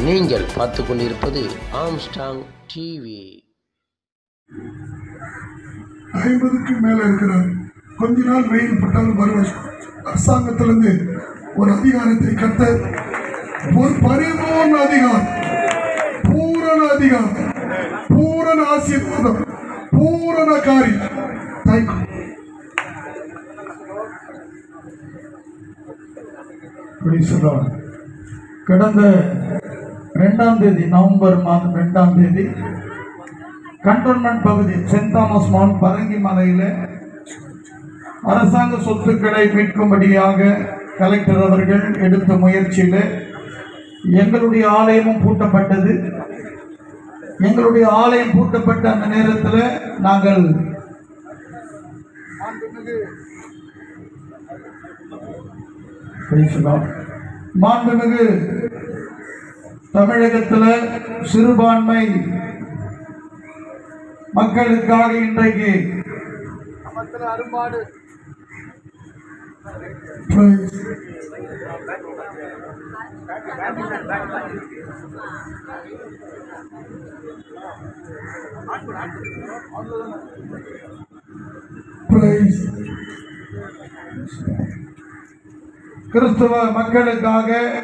நீங்கள் பார்த்து கொண்டிருப்பது ஆம்ஸ்டாங் டிவி ஐம்பதுக்கு மேல இருக்கிறார் கொஞ்ச நாள் வெயில் பட்டாலும் வருவார் அரசாங்கத்திலிருந்து ஒரு அதிகாரத்தை கட்ட ஒரு பரிபூர்ண அதிகாரம் பூரண அதிகாரம் பூரண ஆசீர்வாதம் பூரண காரியம் தேங்க்யூ Praise the Lord. கடந்த ரெண்டாம் தேதி நவம்பர் மாதம் ரெண்டாம் தேதி கண்டோன்மெண்ட் பகுதி சென்ட் தாமஸ் மவுண்ட் பரங்கி மலையில் அரசாங்க சொத்துக்களை மீட்கும்படியாக கலெக்டர் அவர்கள் எடுத்த முயற்சியில் எங்களுடைய ஆலயமும் பூட்டப்பட்டது எங்களுடைய ஆலயம் பூட்டப்பட்ட அந்த நேரத்தில் நாங்கள் Praise the Lord. மாண்புமிகு தமிழகத்தில் சிறுபான்மை மக்களுக்காக இன்றைக்கு Praise. Praise. கிறிஸ்தவ மக்களுக்காக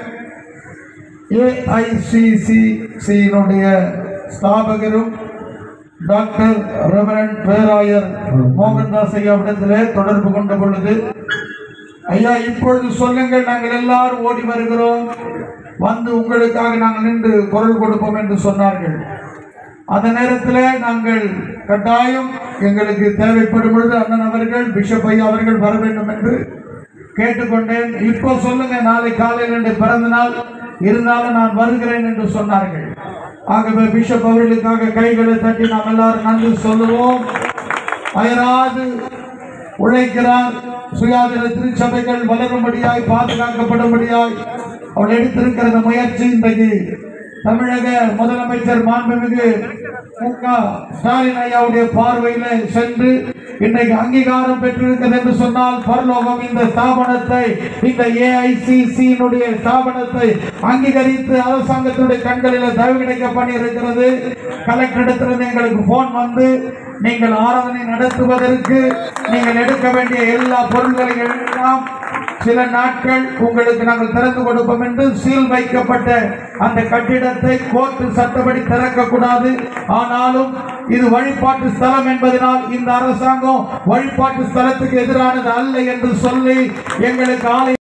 ஏஐசிசிசியினுடைய ஸ்தாபகரும் டாக்டர் ரெவரண்ட் பேராயர் மோகன்தாஸ் ஐயாவிடத்திலே தொடர்பு கொண்ட பொழுது ஐயா இப்பொழுது சொல்லுங்கள் நாங்கள் எல்லாரும் ஓடி வருகிறோம் வந்து உங்களுக்காக நாங்கள் நின்று குரல் கொடுப்போம் என்று சொன்னார்கள் அந்த நேரத்தில் நாங்கள் கட்டாயம் எங்களுக்கு தேவைப்படும் பொழுது அண்ணன் அவர்கள் பிஷப் ஐயா அவர்கள் வர வேண்டும் என்று கேட்டுக்கொண்டேன் இப்போ சொல்லுங்க நாளை காலையில் என்று பிறந்த நாள் இருந்தாலும் நான் வருகிறேன் என்று சொன்னார்கள் ஆகவே பிஷப் அவர்களுக்காக கைகளை தட்டி நாம் எல்லாரும் நன்றி சொல்லுவோம் அயராது உழைக்கிறார் சுயாதீன திருச்சபைகள் வளரும்படியாய் பாதுகாக்கப்படும்படியாய் அவள் எடுத்திருக்கிற இந்த முயற்சி இன்றைக்கு தமிழக முதலமைச்சர் மாண்புமிகு மு க ஸ்டாலின் ஐயாவுடைய பார்வையில சென்று இன்றைக்கு அங்கீகாரம் பெற்றிருக்கிறது என்று சொன்னால் பரலோகம் இந்த ஸ்தாபனத்தை இந்த ஏஐசிசியினுடைய ஸ்தாபனத்தை அங்கீகரித்து அரசாங்கத்தினுடைய கண்களில் தயவு கிடைக்க பண்ணி இருக்கிறது கலெக்டரிடத்திலிருந்து எங்களுக்கு போன் வந்து நீங்கள் ஆராதனை நடத்துவதற்கு நீங்கள் எடுக்க வேண்டிய எல்லா பொருட்களையும் எல்லாம் சில நாட்கள் உங்களுக்கு நாங்கள் திறந்து கொடுப்போம் என்று சீல் வைக்கப்பட்ட அந்த கட்டிடத்தை கோர்ட்டு சட்டப்படி திறக்கக்கூடாது ஆனாலும் இது வழிபாட்டு ஸ்தலம் என்பதனால் இந்த அரசாங்கம் வழிபாட்டு ஸ்தலத்துக்கு எதிரானது அல்ல என்று சொல்லி எங்களுக்கு ஆலய